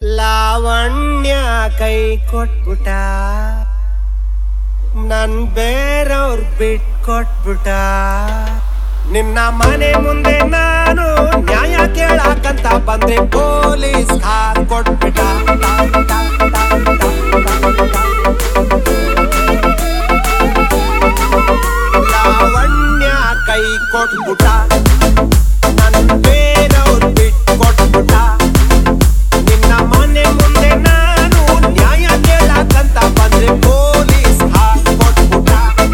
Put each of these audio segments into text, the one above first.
ಲಾವಣ್ಯ ಕೈ ಕೊಟ್ಬಿಟ ನನ್ ಬೇರೆಯವ್ರ ಬಿಟ್ ಕೊಟ್ಬಿಟ ನಿನ್ನ ಮನೆ ಮುಂದೆ ನಾನು ನ್ಯಾಯ ಕೇಳಾಕಂತ ಬಂದ್ರೆ ಪೊಲೀಸ್ ಕಾರ್ ಕೊಟ್ಬಿಟ ಲಾವಣ್ಯ ಕೈ ಕೊಟ್ಬಿಟ ನನ್ ಬೇರೆಯವ್ರ ಬಿಟ್ ಕೊಟ್ಬಿಟ ನಿನ್ನ ಮನೆ ಮುಂದೆ ನಾನು ನ್ಯಾಯ ಕೇಳಾಕಂತ ಬಂದ್ರೆ ಪೊಲೀಸ್ ಹಾಕೊಟ್ಬಿಟ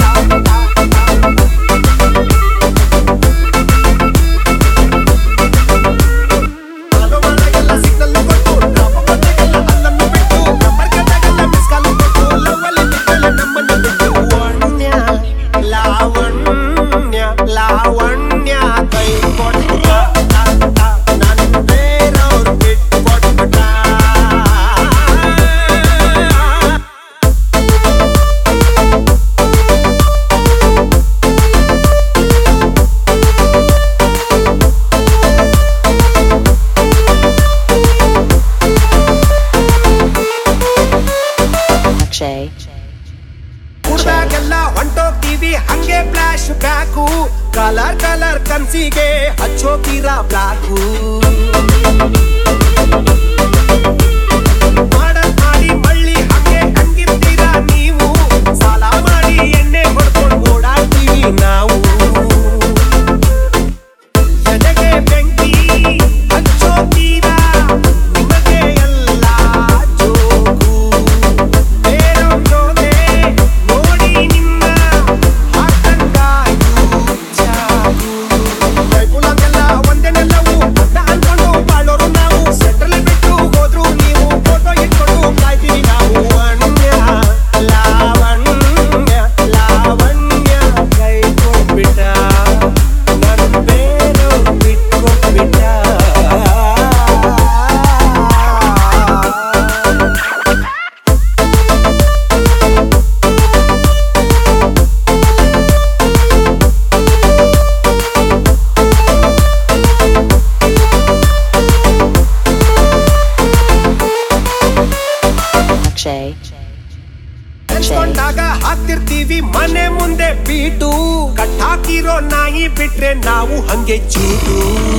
ಅನುಮಾನಗೆಲ್ಲ ಸಿಗ್ನಲ್ ಕೊಟ್ಟು ನಮ್ಮ ಮನೆಗೆಲ್ಲ ಅಲ್ಲನ್ನು ಬಿಟ್ಟು ನಂಬರ್ ಕೆಟ್ಟಾಗೆಲ್ಲ ಮಿಸ್ ಕಾಲ್ ಕೊಟ್ಟು ಲವ್ವಲ್ಲಿ ಬಿಟ್ಟಲೆ ನಮ್ಮನ್ನು ಬಿಟ್ಟು ವಣ್ಯ ಲಾವಣ್ಯ ಲಾವಣ್ಯ ಕೈ ಕೊಟ್ಬಿಟ ನನ್ ಬೇರೆಯವ್ರು ಬಿಟ್ಟು ಕೊಟ್ಬಿಟ Akshay. ಕುಡ್ದಾಗೆಲ್ಲ ಹೊಂಟೋಗ್ತೀವಿ ಹಂಗೆ ಫ್ಲಾಶ್ ಬ್ಯಾಕು ಕಲರ್ ಕಲರ್ ಕನ್ಸಿಗೆ ಹಚ್ಚೋಕಿರ ಬ್ಲಾಕು ಮಾಡಲ್ ಮಾಡಿ ಮಳ್ಳಿ ಹಂಗೆ ಹಂಗಿರ್ತೀರ ನೀವು ಸಾಲ ಮಾಡಿ ಎಣ್ಣೆ ಹೊಡ್ಕೊಂಡು ಓಡಾಡ್ತೀವಿ ನಾವು ಎದೆಗೆ ಬೆಂಕಿ ಹಚ್ಚೋತೀರ ನಿಮಗೆ ಎಲ್ಲ ಜೋಕು ಬೇರೋ ಜೋತೆ ನೋಡಿ ನಿಮ್ಮ ಹಾಕಂಗಾಯ್ತು ಚಾಕು ಕೈಗುಣಕ್ಕೆಲ್ಲ ಒಂದೇನೆಲ್ಲವು ಅಂತ ಅನ್ಕೊಂಡು ಬಾಳೋರು ನಾವು ಸೆಂಟ್ರಲ್ ಬಿಟ್ಟು ಹೋದ್ರು ನೀವು ಫೋಟೋ ಇಟ್ಕೊಂಡು ಕಾಯ್ತೀವಿ ನಾವು ಅಣ್ಯ ಲಾವಣ್ಯ ಲಾವಣ್ಯ ಕೈ ಕೊಟ್ಬಿಟ್ಟ ನನ್ ಬೇರು ಬಿಟ್ಕೊಟ್ಬಿಟ್ಟ Akshay. ನೆನ್ಸ್ಕೊಂಡಾಗ ಹಾಕ್ತಿರ್ತೀವಿ ಮನೆ ಮುಂದೆ ಬೀಟು ಕಟ್ ಹಾಕಿರೋ ನಾಯಿ ಬಿಟ್ರೆ ನಾವು ಹಂಗೆ ಚೀಟು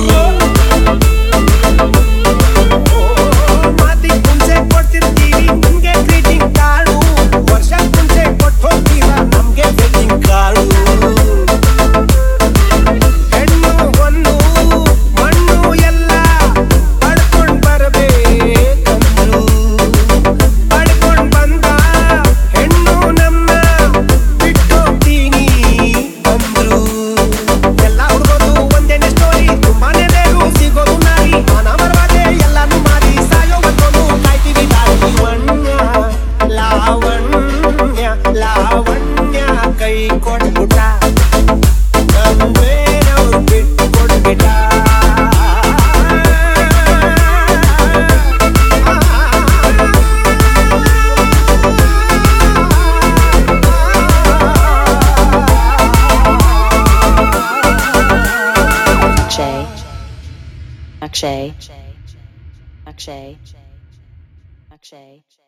ಮಾತಿಗೆ ಮುಂಚೆ ಕೊಡ್ತಿರ್ತೀವಿ ನಿಮ್ಗೆ ಗ್ರೀಟಿಂಗ್ ಕಾರ್ಡು ವರ್ಷ ಮುಂಚೆ ಕೊಟ್ಟು ಹೋಗ್ತೀರ ನಮ್ಗೆ ವೆಡ್ಡಿಂಗ್ ಕಾರ್ಡು ಹೆಣ್ಣು ಹೊನ್ನು ಮಣ್ಣು ಎಲ್ಲ ಪಡ್ಕೊಂಡ್ ಬರ್ಬೇಕಂದ್ರು ಪಡ್ಕೊಂಡ್ ಬಂದ ಹೆಣ್ಣು ನಮ್ಮ ಬಿಟ್ಟೋಗ್ತೀನಿ ಅಂದ್ರು ಎಲ್ಲ ಹುಡುಗರು ಒಂದೇನೆ ಸ್ಟೋರಿ ತುಂಬಾನೇ ಬೇಕು ಸಿಗೋದು ನಾರಿ ಮನ ಮರವಾದೆ ಎಲ್ಲಾನು ಮಾರಿ ಸಾಯೋ ಬಂದೋನು ಕಾಯ್ತೀವಿ ದಾರಿ ವಣ್ಯ ಲಾವಣ್ಯ ಲಾವಣ್ಯ ಕೈ ಕೊಟ್ಬಿಟ್ಟ ನಮ್ ಬೇರೆಯವ್ರು ಬಿಟ್ಟು ಕೊಟ್ಬಿಟ್ಟ Akshay. Akshay. Akshay. Akshay.